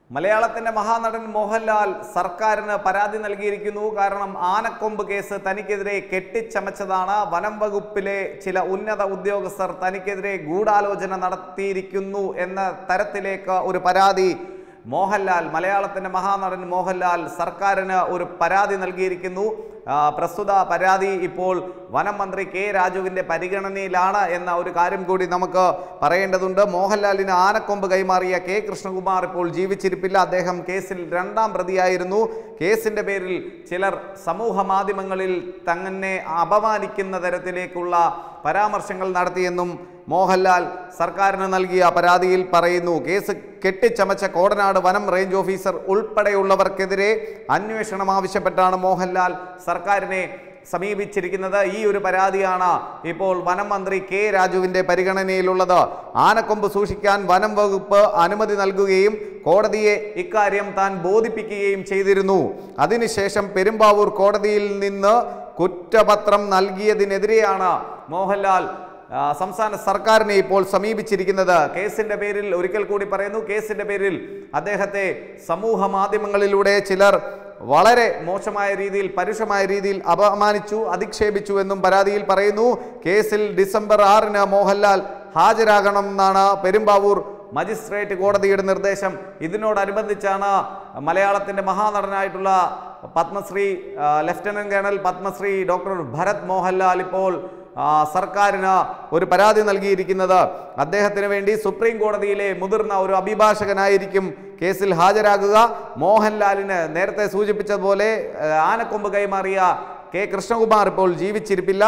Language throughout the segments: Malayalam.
മലയാളത്തിന്റെ മഹാനടൻ മോഹൻലാൽ സർക്കാരിന് പരാതി നൽകിയിരിക്കുന്നു കാരണം ആനക്കൊമ്പ് കേസ് തനിക്കെതിരെ കെട്ടിച്ചമച്ചതാണ് വനം വകുപ്പിലെ ചില ഉന്നത ഉദ്യോഗസ്ഥർ തനിക്കെതിരെ ഗൂഢാലോചന നടത്തിയിരിക്കുന്നു എന്ന തരത്തിലേക്ക് ഒരു പരാതി മോഹൻലാൽ മലയാളത്തിന്റെ മഹാനടൻ മോഹൻലാൽ സർക്കാരിന് ഒരു പരാതി നൽകിയിരിക്കുന്നു ആ, പ്രസ്തുത പരാതി ഇപ്പോൾ വനം മന്ത്രി കെ രാജുവിന്റെ പരിഗണനയിലാണ് എന്ന ഒരു കാര്യം കൂടി നമുക്ക് പറയേണ്ടതുണ്ട് മോഹൻലാലിന് ആനക്കൊമ്പ് കൈമാറിയ കെ കൃഷ്ണകുമാർ ഇപ്പോൾ ജീവിച്ചിരിപ്പില്ല അദ്ദേഹം കേസിൽ രണ്ടാം പ്രതിയായിരുന്നു കേസിന്റെ പേരിൽ ചിലർ സമൂഹ മാധ്യമങ്ങളിൽ തന്നെ അപമാനിക്കുന്ന തരത്തിലേക്കുള്ള പരാമർശങ്ങൾ നടത്തിയെന്നും മോഹൻലാൽ സർക്കാരിന് നൽകിയ പരാതിയിൽ പറയുന്നു കേസ് കെട്ടിച്ചമച്ച കോടനാട് വനം റേഞ്ച് ഓഫീസർ ഉൾപ്പെടെയുള്ളവർക്കെതിരെ അന്വേഷണം ആവശ്യപ്പെട്ടാണ് മോഹൻലാൽ സർക്കാരിനെ സമീപിച്ചിരിക്കുന്നത് ഈ ഒരു പരാതിയാണ് ഇപ്പോൾ വനം മന്ത്രി കെ രാജുവിന്റെ പരിഗണനയിലുള്ളത് ആനക്കൊമ്പ് സൂക്ഷിക്കാൻ വനം വകുപ്പ് അനുമതി നൽകുകയും കോടതിയെ ഇക്കാര്യം താൻ ബോധിപ്പിക്കുകയും ചെയ്തിരുന്നു അതിനുശേഷം പെരുമ്പാവൂർ കോടതിയിൽ നിന്ന് കുറ്റപത്രം നൽകിയതിനെതിരെയാണ് മോഹൻലാൽ ആ, സംസ്ഥാന സർക്കാരിനെ ഇപ്പോൾ സമീപിച്ചിരിക്കുന്നത് കേസിന്റെ പേരിൽ ഒരിക്കൽ കൂടി പറയുന്നു കേസിന്റെ പേരിൽ അദ്ദേഹത്തെ സമൂഹ മാധ്യമങ്ങളിലൂടെ ചിലർ വളരെ മോശമായ രീതിയിൽ പരുഷമായ രീതിയിൽ അപമാനിച്ചു അധിക്ഷേപിച്ചു എന്നും പരാതിയിൽ പറയുന്നു കേസിൽ ഡിസംബർ ആറിന് മോഹൻലാൽ ഹാജരാകണമെന്നാണ് പെരുമ്പാവൂർ മജിസ്ട്രേറ്റ് കോടതിയുടെ നിർദ്ദേശം ഇതിനോടനുബന്ധിച്ചാണ് മലയാളത്തിന്റെ മഹാനടനായിട്ടുള്ള പത്മശ്രീ ആ, lieutenant colonel Padmashri doctor Bharat Mohanlal ഇപ്പോൾ ആ, സർക്കാരിന് ഒരു പരാതി നൽകിയിരിക്കുന്നത് അദ്ദേഹത്തിന് വേണ്ടി സുപ്രീം കോടതിയിലെ മുതിർന്ന ഒരു അഭിഭാഷകനായിരിക്കും കേസിൽ ഹാജരാകുക മോഹൻലാലിന് നേരത്തെ സൂചിപ്പിച്ചതുപോലെ ആ, ആനക്കൊമ്പ് കൈമാറിയ കെ കൃഷ്ണകുമാർ ഇപ്പോൾ ജീവിച്ചിരിപ്പില്ല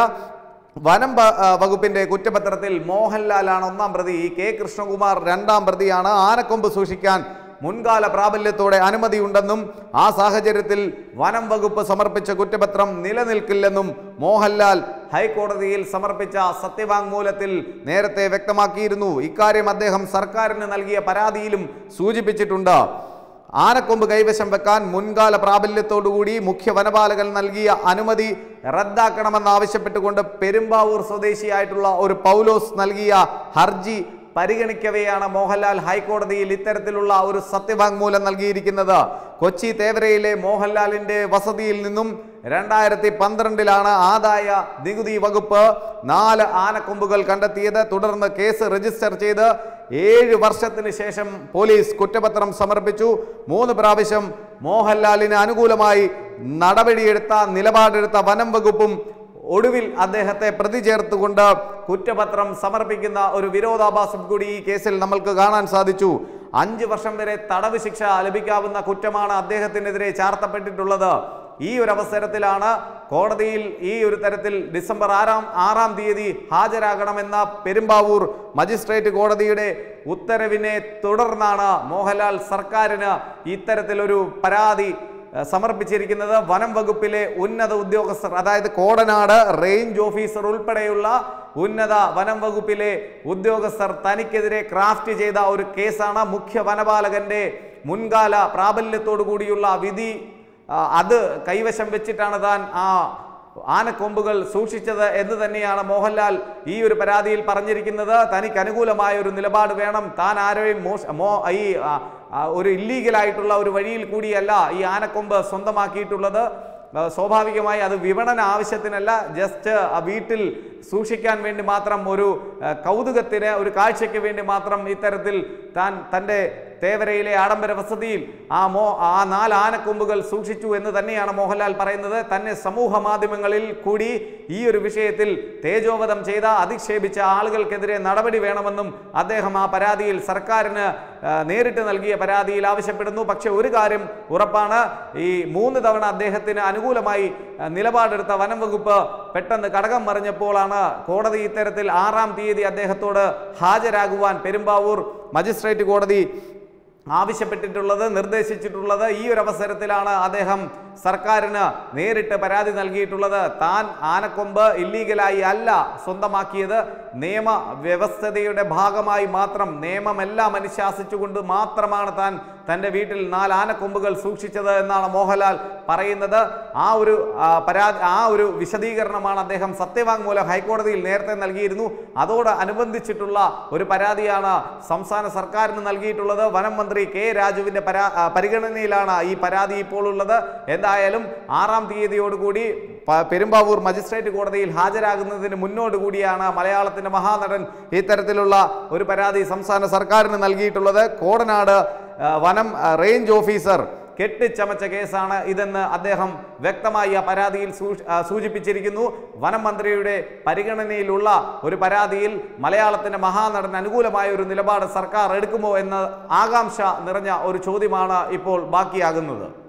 വനം വ- ആ, വകുപ്പിന്റെ കുറ്റപത്രത്തിൽ മോഹൻലാലാണ് ഒന്നാം പ്രതി ഈ കെ കൃഷ്ണകുമാർ രണ്ടാം പ്രതിയാണ് ആനക്കൊമ്പ് സൂക്ഷിക്കാൻ മുൻകാല പ്രാബല്യത്തോടെ അനുമതിയുണ്ടെന്നും ആ സാഹചര്യത്തിൽ വനം വകുപ്പ് സമർപ്പിച്ച കുറ്റപത്രം നിലനിൽക്കില്ലെന്നും മോഹൻലാൽ ഹൈക്കോടതിയിൽ സമർപ്പിച്ച സത്യവാങ്മൂലത്തിൽ നേരത്തെ വ്യക്തമാക്കിയിരുന്നു ഇക്കാര്യം അദ്ദേഹം സർക്കാരിന് നൽകിയ പരാതിയിലും സൂചിപ്പിച്ചിട്ടുണ്ട് ആനക്കൊമ്പ് കൈവശം വെക്കാൻ മുൻകാല പ്രാബല്യത്തോടുകൂടി മുഖ്യ വനപാലകൻ നൽകിയ അനുമതി റദ്ദാക്കണമെന്നാവശ്യപ്പെട്ടുകൊണ്ട് പെരുമ്പാവൂർ സ്വദേശിയായിട്ടുള്ള ഒരു പൗലോസ് നൽകിയ ഹർജി പരിഗണിക്കവെയാണ് മോഹൻലാൽ ഹൈക്കോടതിയിൽ ഇത്തരത്തിലുള്ള ഒരു സത്യവാങ്മൂലം നൽകിയിരിക്കുന്നത് കൊച്ചി തേവരയിലെ മോഹൻലാലിന്റെ വസതിയിൽ നിന്നും രണ്ടായിരത്തി പന്ത്രണ്ടിലാണ് ആദായ നികുതി വകുപ്പ് നാല് ആനക്കൊമ്പുകൾ കണ്ടെത്തിയത് തുടർന്ന് കേസ് രജിസ്റ്റർ ചെയ്ത് ഏഴ് വർഷത്തിന് ശേഷം പോലീസ് കുറ്റപത്രം സമർപ്പിച്ചു മൂന്ന് പ്രാവശ്യം മോഹൻലാലിന് അനുകൂലമായി നടപടിയെടുത്ത നിലപാടെടുത്ത വനം വകുപ്പും ഒടുവിൽ അദ്ദേഹത്തെ പ്രതി ചേർത്തുകൊണ്ട് കുറ്റപത്രം സമർപ്പിക്കുന്ന ഒരു വിരോധാഭാസം കൂടി ഈ കേസിൽ നമ്മൾക്ക് കാണാൻ സാധിച്ചു അഞ്ച് വർഷം വരെ തടവ് ശിക്ഷ ലഭിക്കാവുന്ന കുറ്റമാണ് അദ്ദേഹത്തിനെതിരെ ചാർത്തപ്പെട്ടിട്ടുള്ളത് ഈ ഒരു അവസരത്തിലാണ് കോടതിയിൽ ഈ ഒരു തരത്തിൽ ഡിസംബർ ആറാം ആറാം തീയതി ഹാജരാകണമെന്ന പെരുമ്പാവൂർ മജിസ്ട്രേറ്റ് കോടതിയുടെ ഉത്തരവിനെ തുടർന്നാണ് മോഹൻലാൽ സർക്കാരിന് ഇത്തരത്തിലൊരു പരാതി ഏഹ് സമർപ്പിച്ചിരിക്കുന്നത് വനം വകുപ്പിലെ ഉന്നത ഉദ്യോഗസ്ഥർ അതായത് കോടനാട് റേഞ്ച് ഓഫീസർ ഉൾപ്പെടെയുള്ള ഉന്നത വനം വകുപ്പിലെ ഉദ്യോഗസ്ഥർ തനിക്കെതിരെ ക്രാഫ്റ്റ് ചെയ്ത ഒരു കേസാണ് മുഖ്യ വനപാലകന്റെ മുൻകാല പ്രാബല്യത്തോടു കൂടിയുള്ള വിധി ആ, അത് കൈവശം വെച്ചിട്ടാണ് താൻ ആ ആനക്കൊമ്പുകൾ സൂക്ഷിച്ചത് എന്ന് തന്നെയാണ് മോഹൻലാൽ ഈ ഒരു പരാതിയിൽ പറഞ്ഞിരിക്കുന്നത് തനിക്ക് അനുകൂലമായ ഒരു നിലപാട് വേണം താൻ ആരെയും മോശ മോ ഈ ആ, ആ, ഒരു ഇല്ലീഗലായിട്ടുള്ള ഒരു വഴിയിൽ കൂടിയല്ല ഈ ആനക്കൊമ്പ് സ്വന്തമാക്കിയിട്ടുള്ളത് ആ, സ്വാഭാവികമായി അത് വിപണന ആവശ്യത്തിനല്ല ജസ്റ്റ് ആ വീട്ടിൽ സൂക്ഷിക്കാൻ വേണ്ടി മാത്രം ഒരു ആ, കൗതുകത്തിന് ഒരു കാഴ്ചയ്ക്ക് വേണ്ടി മാത്രം ഇത്തരത്തിൽ താൻ തൻ്റെ തേവരയിലെ ആഡംബര വസതിയിൽ ആ മോ ആ നാല് ആനക്കൊമ്പുകൾ സൂക്ഷിച്ചു എന്ന് തന്നെയാണ് മോഹൻലാൽ പറയുന്നത് തന്നെ സമൂഹ മാധ്യമങ്ങളിൽ കൂടി ഈ ഒരു വിഷയത്തിൽ തേജോവധം ചെയ്ത അധിക്ഷേപിച്ച ആളുകൾക്കെതിരെ നടപടി വേണമെന്നും അദ്ദേഹം ആ പരാതിയിൽ സർക്കാരിന് ആ, നേരിട്ട് നൽകിയ പരാതിയിൽ ആവശ്യപ്പെടുന്നു പക്ഷെ ഒരു കാര്യം ഉറപ്പാണ് ഈ മൂന്ന് തവണ അദ്ദേഹത്തിന് അനുകൂലമായി ആ, നിലപാടെടുത്ത വനം വകുപ്പ് പെട്ടെന്ന് കടകം മറിഞ്ഞപ്പോഴാണ് കോടതി ഇത്തരത്തിൽ ആറാം തീയതി അദ്ദേഹത്തോട് ഹാജരാകുവാൻ പെരുമ്പാവൂർ മജിസ്ട്രേറ്റ് കോടതി ആവശ്യപ്പെട്ടിട്ടുള്ളത് നിർദ്ദേശിച്ചിട്ടുള്ളത് ഈ ഒരു അവസരത്തിലാണ് അദ്ദേഹം സർക്കാരിന് നേരിട്ട് പരാതി നൽകിയിട്ടുള്ളത് താൻ ആനക്കൊമ്പ് ഇല്ലീഗലായി അല്ല സ്വന്തമാക്കിയത് നിയമ വ്യവസ്ഥതയുടെ ഭാഗമായി മാത്രം നിയമമെല്ലാം അനുശാസിച്ചുകൊണ്ട് മാത്രമാണ് താൻ തൻ്റെ വീട്ടിൽ നാല് ആനക്കൊമ്പുകൾ സൂക്ഷിച്ചത് എന്നാണ് മോഹൻലാൽ പറയുന്നത് ആ ഒരു ആ, പരാതി ആ ഒരു വിശദീകരണമാണ് അദ്ദേഹം സത്യവാങ്മൂലം ഹൈക്കോടതിയിൽ നേരത്തെ നൽകിയിരുന്നു അതോട് അനുബന്ധിച്ചിട്ടുള്ള ഒരു പരാതിയാണ് സംസ്ഥാന സർക്കാരിന് നൽകിയിട്ടുള്ളത് വനം മന്ത്രി കെ രാജുവിന്റെ പരാ ആ, പരിഗണനയിലാണ് ഈ പരാതി ഇപ്പോൾ ഉള്ളത് എന്തായാലും ആറാം തീയതിയോടുകൂടി പ- പെരുമ്പാവൂർ മജിസ്ട്രേറ്റ് കോടതിയിൽ ഹാജരാകുന്നതിന് മുന്നോടുകൂടിയാണ് മലയാളത്തിന്റെ മഹാനടൻ ഇത്തരത്തിലുള്ള ഒരു പരാതി സംസ്ഥാന സർക്കാരിന് നൽകിയിട്ടുള്ളത് കോടനാട് ആ, വനം ആ, റേഞ്ച് ഓഫീസർ കെട്ടിച്ചമച്ച കേസാണ് ഇതെന്ന് അദ്ദേഹം വ്യക്തമായി ആ പരാതിയിൽ സൂ- ആ, സൂചിപ്പിച്ചിരിക്കുന്നു വനം മന്ത്രിയുടെ പരിഗണനയിലുള്ള ഒരു പരാതിയിൽ മലയാളത്തിന്റെ മഹാനടൻ അനുകൂലമായ ഒരു നിലപാട് സർക്കാർ എടുക്കുമോ എന്ന ആകാംക്ഷ നിറഞ്ഞ ഒരു ചോദ്യമാണ് ഇപ്പോൾ ബാക്കിയാകുന്നത്